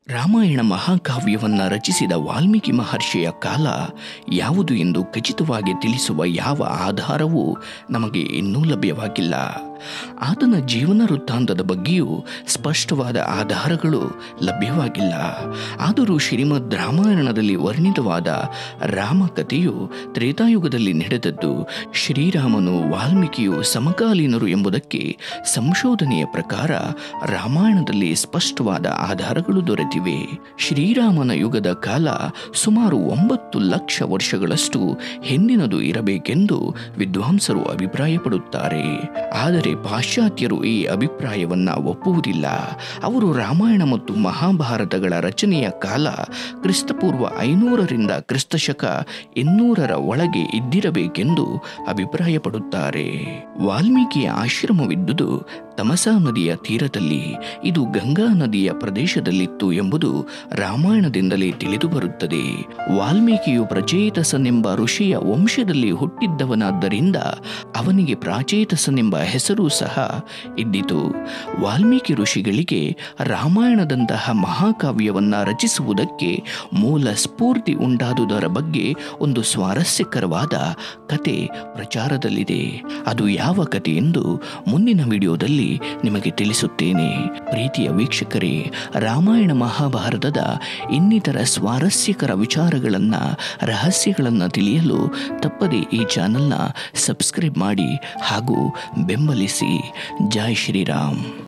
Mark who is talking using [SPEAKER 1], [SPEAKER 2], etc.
[SPEAKER 1] ರಾಮಾಯಣ ಮಹಾಕಾವ್ಯವನ್ನು ರಚಿಸಿದ ವಾಲ್ಮೀಕಿ ಮಹರ್ಷಿಯ ಕಾಲ ಯಾವುದು ಎಂದು ಖಚಿತವಾಗಿ ತಿಳಿಸುವ ಯಾವ ಆಧಾರವೂ ನಮಗೆ ಇನ್ನೂ ಲಭ್ಯವಾಗಿಲ್ಲ ಆತನ ಜೀವನ ವೃತ್ತಾಂತದ ಬಗ್ಗೆಯೂ ಸ್ಪಷ್ಟವಾದ ಆಧಾರಗಳು ಲಭ್ಯವಾಗಿಲ್ಲ ಆದರೂ ಶ್ರೀಮದ್ ರಾಮಾಯಣದಲ್ಲಿ ವರ್ಣಿತವಾದ ರಾಮಕಥೆಯು ತ್ರೇತಾಯುಗದಲ್ಲಿ ನಡೆದದ್ದು ಶ್ರೀರಾಮನು ವಾಲ್ಮೀಕಿಯು ಸಮಕಾಲೀನರು ಎಂಬುದಕ್ಕೆ ಸಂಶೋಧನೆಯ ಪ್ರಕಾರ ರಾಮಾಯಣದಲ್ಲಿ ಸ್ಪಷ್ಟವಾದ ಆಧಾರಗಳು ದೊರೆತಿವೆ ಶ್ರೀರಾಮನ ಯುಗದ ಕಾಲ ಸುಮಾರು ಒಂಬತ್ತು ಲಕ್ಷ ವರ್ಷಗಳಷ್ಟು ಹಿಂದಿನದು ಇರಬೇಕೆಂದು ವಿದ್ವಾಂಸರು ಅಭಿಪ್ರಾಯಪಡುತ್ತಾರೆ ಆದರೆ ಪಾಶ್ಚಾತ್ಯರು ಈ ಅಭಿಪ್ರಾಯವನ್ನ ಒಪ್ಪುವುದಿಲ್ಲ ಅವರು ರಾಮಾಯಣ ಮತ್ತು ಮಹಾಭಾರತಗಳ ರಚನೆಯ ಕಾಲ ಕ್ರಿಸ್ತಪೂರ್ವ ಐನೂರರಿಂದ ಕ್ರಿಸ್ತಶಕ ಇನ್ನೂರರ ಒಳಗೆ ಇದ್ದಿರಬೇಕೆಂದು ಅಭಿಪ್ರಾಯಪಡುತ್ತಾರೆ ವಾಲ್ಮೀಕಿಯ ಆಶ್ರಮವಿದ್ದುದು ತಮಸಾ ನದಿಯ ತೀರದಲ್ಲಿ ಇದು ಗಂಗಾ ನದಿಯ ಪ್ರದೇಶದಲ್ಲಿತ್ತು ಎಂಬುದು ರಾಮಾಯಣದಿಂದಲೇ ತಿಳಿದು ಬರುತ್ತದೆ ವಾಲ್ಮೀಕಿಯು ಪ್ರಚೇತಸನೆಂಬ ಋಷಿಯ ವಂಶದಲ್ಲಿ ಹುಟ್ಟಿದ್ದವನಾದ್ದರಿಂದ ಅವನಿಗೆ ಪ್ರಾಚೇತಸನೆಂಬ ಹೆಸರು ಸಹ ಇದ್ದಿತು ವಾಲ್ಮೀಕಿ ಋಷಿಗಳಿಗೆ ರಾಮಾಯಣದಂತಹ ಮಹಾಕಾವ್ಯವನ್ನ ರಚಿಸುವುದಕ್ಕೆ ಮೂಲ ಸ್ಫೂರ್ತಿ ಉಂಟಾದುದರ ಬಗ್ಗೆ ಒಂದು ಸ್ವಾರಸ್ಯಕರವಾದ ಕತೆ ಪ್ರಚಾರದಲ್ಲಿದೆ ಅದು ಯಾವ ಕತೆ ಎಂದು ಮುಂದಿನ ವಿಡಿಯೋದಲ್ಲಿ ನಿಮಗೆ ತಿಳಿಸುತ್ತೇನೆ ಪ್ರೀತಿಯ ವೀಕ್ಷಕರೇ ರಾಮಾಯಣ ಮಹಾಭಾರತದ ಇನ್ನಿತರ ಸ್ವಾರಸ್ಯಕರ ವಿಚಾರಗಳನ್ನ ರಹಸ್ಯಗಳನ್ನು ತಿಳಿಯಲು ತಪ್ಪದೆ ಈ ಚಾನೆಲ್ನ ಸಬ್ಸ್ಕ್ರೈಬ್ ಮಾಡಿ ಹಾಗೂ ಬೆಂಬಲಿಸಿ ಜೈ ಶ್ರೀರಾಮ್